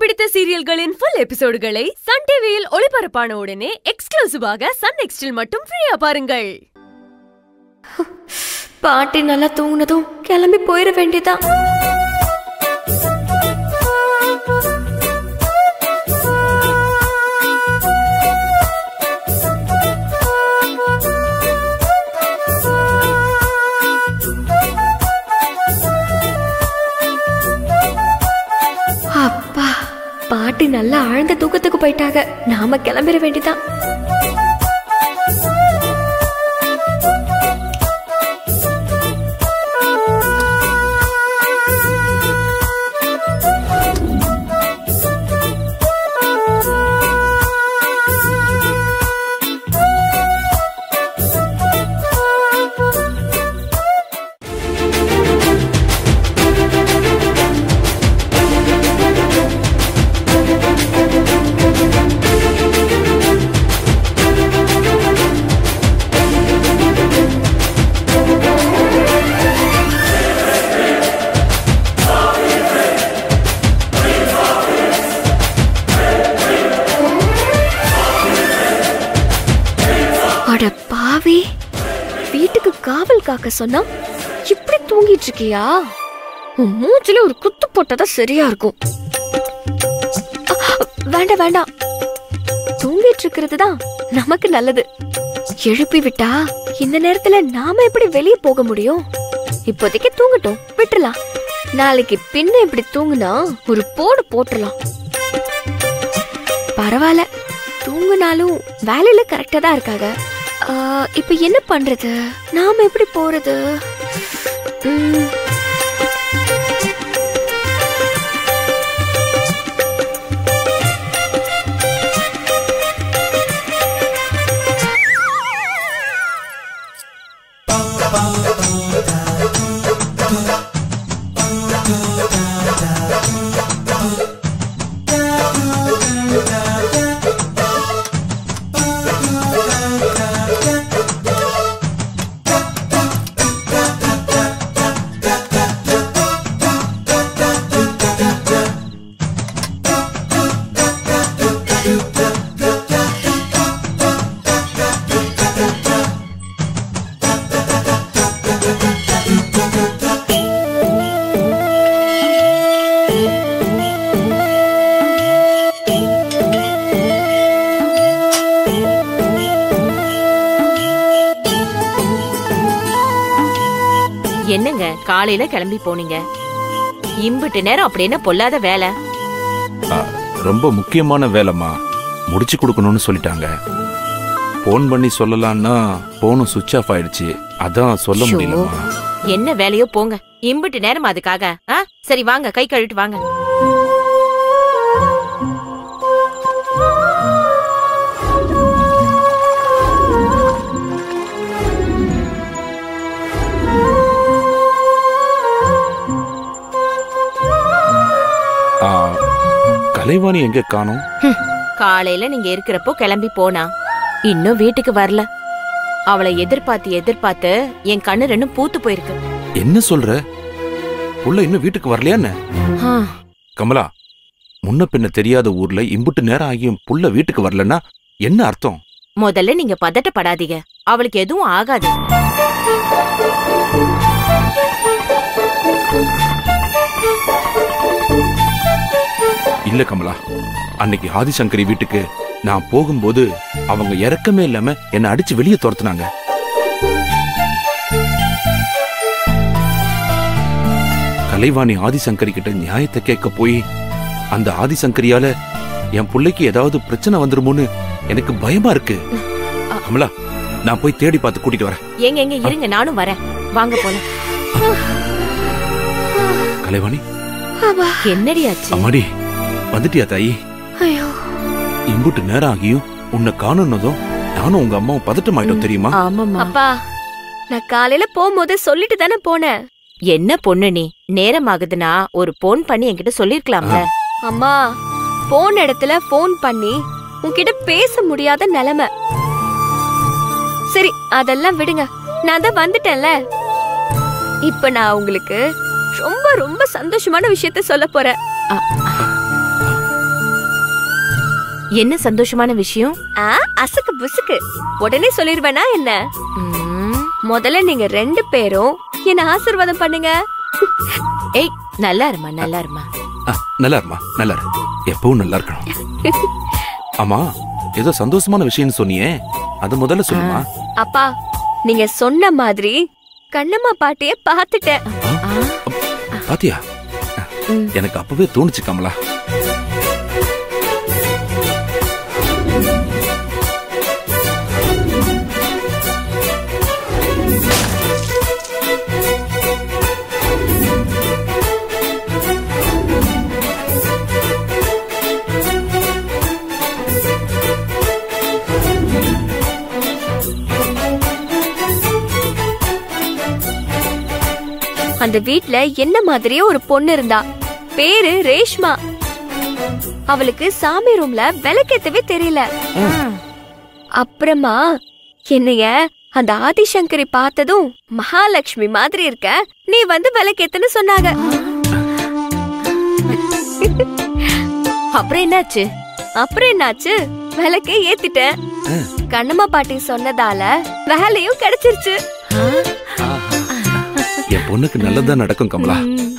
பிடித்த சீரியல்களின் full எபிசோடுகளை Sun டிவியில் ஒளிபரப்பான உடனே எக்ஸ்க்ளூசிவாக சன் நெக்ஸ்டில் மட்டும் ஃப்ரீயா பாருங்கள் பாட்டி நல்லா தூங்குனதும் கிளம்பி போயிட வேண்டியதான் அப்பா பாட்டி நல்லா ஆழ்ந்த தூக்கத்துக்கு போயிட்டாங்க நாம கிளம்பிட வேண்டியதான் அட பாவி வீட்டுக்கு காவல் காக்க சொன்னா இப்படி தூங்கிட்டு இருக்கியா உன் மூச்சுல ஒரு குத்து போட்டதா சரியா இருக்கும் அ, வேண்டாம் வேண்டாம் தூங்கிட்டு இருக்கிறது தான் நமக்கு நல்லது எழுப்பி விட்டா இந்த நேரத்துல நாம எப்படி வெளியே போக முடியும் இப்போதைக்கு தூங்கட்டும் விட்டுறலாம் நாளைக்கு பின்ன இப்படி தூங்குனா ஒரு போடு போட்டுறலாம் பரவாயில்ல தூங்குனாலும் வேலையில கரெக்டா தான் இருக்காங்க ஆ, இப்ப என்ன பண்றது நாம எப்படி போறது ம், என்னங்க காலையில கிளம்பி போனீங்க இம்பிட்டு நேரம் அப்படி என்ன பொல்லாத வேலை ஆ, ரொம்ப முக்கியமான வேலைம்மா முடிச்சு கொடுக்கணும்னு சொல்லிட்டாங்க ஃபோன் பண்ணி சொல்லலாம்னா போனும் சுவிட்ச் ஆஃப் ஆயிடுச்சு அதான் சொல்ல ஷோ. முடியலம்மா என்ன வேலையோ போங்க இம்பிட்டு நேரம் அதுக்காக ஆ சரி வாங்க கை கழுவிட்டு வாங்க ஆ, கலைவாணி எங்க காணோம் காலையில நீங்க இருக்கிறப்போ கிளம்பி போனா இன்னும் வீட்டுக்கு வரல அவளை எதிர்பார்த்து எதிர்பார்த்து என் கண்ணு ரெண்டும் பூத்து போயிருக்கு என்ன சொல்ற புள்ள இன்னும் வீட்டுக்கு வரலையா என்ன ஆ, கமலா முன்ன பின்ன தெரியாத ஊர்ல இம்புட்டு நேரம் ஆகியும் புள்ள வீட்டுக்கு வரலன்னா என்ன அர்த்தம் முதல்ல நீங்க பதட்டப்படாதீங்க அவளுக்கு எதுவும் ஆகாது இல்ல கமலா அன்னைக்கு ஆதிசங்கரி வீட்டுக்கு நான் போகும்போது அவங்க இறக்கமே இல்லாம என்னை அடிச்சு வெளியே துரத்துனாங்க கலைவாணி ஆதிசங்கரி கிட்ட நியாயத்தை கேட்க போய் அந்த ஆதிசங்கரியால என் பிள்ளைக்கு ஏதாவது பிரச்சனை வந்துருமோன்னு எனக்கு பயமா இருக்கு கமலா நான் போய் தேடி பார்த்து கூட்டிட்டு வரேன் எங்க எங்க இருங்க நானும் வரேன் வாங்க போலாம் கலைவாணி அப்பா, என்னடி ஆச்சு அம்மாடி வந்துட்டியா தாயி ஐயோ இம்புட்டு நேரம் ஆகியும் உன்னை காணுனதும் நானும் உங்க அம்மாவும் பதட்டமாயிட்டோம் தெரியுமா ஆமாம்மா அப்பா நான் காலையில போகும்போது சொல்லிட்டு தானே போனேன் என்ன பொண்ணு நீ நேரம் ஆகுதுன்னா ஒரு போன் பண்ணி என்கிட்ட சொல்லிருக்கலாம்ல அம்மா போன இடத்துல ஃபோன் பண்ணி உன்கிட்ட பேச முடியாத நிலைமை சரி அதெல்லாம் விடுங்க நான் தான் வந்துட்டேன்ல இப்ப நான் உங்களுக்கு ரொம்ப ரொம்ப சந்தோஷமான விஷயத்த சொல்ல போறேன் என்ன சந்தோஷமான விஷயம் ஆ அசுக்கு புசுக்கு உடனே சொல்லிருவேனா என்ன ம், முதல்ல நீங்க ரெண்டு பேரும் என்ன ஆசீர்வாதம் பண்ணுங்க ஏய் நல்லா இருமா நல்லா இருமா ஆ, நல்லா இருமா நல்லா இரு எப்பவும் நல்லா இருக்கணும் ஆமா ஏதோ சந்தோஷமான விஷயம்னு சொன்னியே அது முதல்ல சொல்லுமா அப்பா நீங்க சொன்ன மாதிரி கண்ணம்மா பாட்டிய பாத்துட்டேன் ஆ, பாத்தியா ம். எனக்கு அப்பவே தோணுச்சு கமலா அந்த வீட்ல என்ன மாதிரியே ஒரு பொண்ணு இருந்தா பேரு ரேஷ்மா அவளுக்கு சாமி ரூம்ல விளக்கேத்தவே தெரியல ஆ. அப்புறமா என்னைய அந்த ஆதிசங்கரி பார்த்ததும் மகாலட்சுமி மாதிரி இருக்க நீ வந்து விளக்கேத்துன்னு சொன்னாங்க அப்புறம் என்னாச்சு அப்புறம் என்னாச்சு விளக்கே ஏத்திட்டேன் கண்ணம்மா பாட்டி சொன்னதால வேலையும் கிடைச்சிருச்சு என் பொண்ணுக்கு நல்லதா நடக்கும் கமலா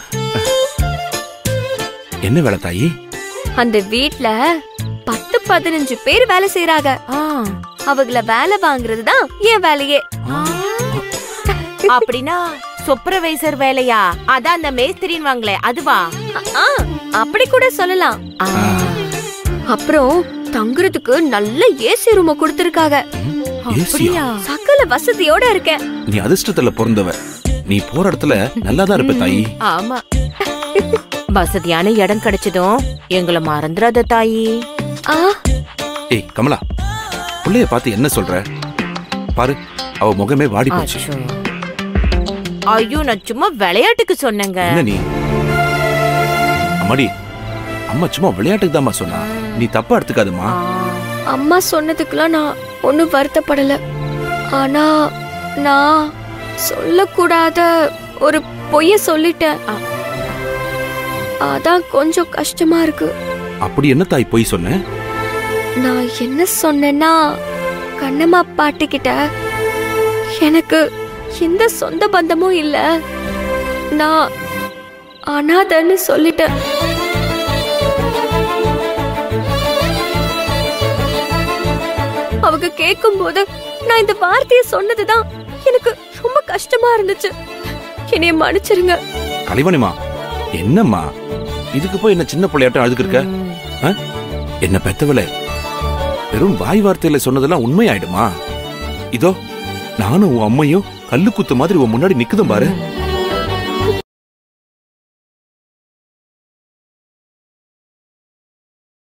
என்ன வேலை தாயி அந்த வீட்ல பத்து பதினஞ்சு பேர் வேலை செய்யறாங்க ஆ, அவங்கள வேலை வாங்குறது தான் என் வேலையே அப்படின்னா சூப்பர்வைசர் வேலையா அதான் அந்த மேஸ்திரின்னு வாங்களே அதுவா ஆ அப்படி கூட சொல்லலாம் ஆ, அப்புறம் தங்குறதுக்கு நல்ல ஏசி ரூம கொடுத்திருக்காங்க அப்படியா சகல வசதியோட இருக்கேன் நீ அதிர்ஷ்டத்துல பிறந்தவ நீ போற இடத்துல நல்லாதான் இருப்ப தாயி ஆமா வசதியான இடம் கிடைச்சதும் எங்களை மறந்துடாத தாயி ஆ ஏய் கமலா புள்ளைய பார்த்து என்ன சொல்ற பாரு அவ முகமே வாடி போச்சு அச்சோ. ஐயோ நான் சும்மா விளையாட்டுக்கு சொன்னேங்க என்ன நீ அம்மாடி அம்மா சும்மா விளையாட்டுக்கு தாம்மா சொன்னா நீ தப்பா எடுத்துக்காதம்மா ஆ, அம்மா சொன்னதுக்கெல்லாம் நான் ஒன்னும் வருத்தப்படல ஆனா நான் சொல்லக்கூடாத ஒரு பொய்ய சொல்லிட்டேன் ஆ. அதான் கொஞ்சம் கஷ்டமா இருக்கு அப்படி என்ன தாய் போய் சொன்ன நான் என்ன சொன்னேன்னா கண்ணம்மா பாட்டி கிட்ட எனக்கு எந்த சொந்த பந்தமும் இல்ல நான் அனாதன்னு சொல்லிட்டேன் அவங்க கேட்கும்போது நான் இந்த வார்த்தையை சொன்னதுதான் எனக்கு ரொம்ப கஷ்டமா இருந்துச்சு என்னைய மன்னிச்சிருங்க கலைவாணிமா என்னம்மா இதுக்கு போய் என்ன சின்ன பிள்ளையாட்டம் அழுதுக்கு இருக்க ம். ஆ? என்ன பெத்தவளே வெறும் வாய் வார்த்தையில சொன்னதெல்லாம் உண்மையாயிடுமா இதோ நானும் உன் அம்மையும் கல்லு குத்து மாதிரி உன் முன்னாடி நிக்குதும் பாரு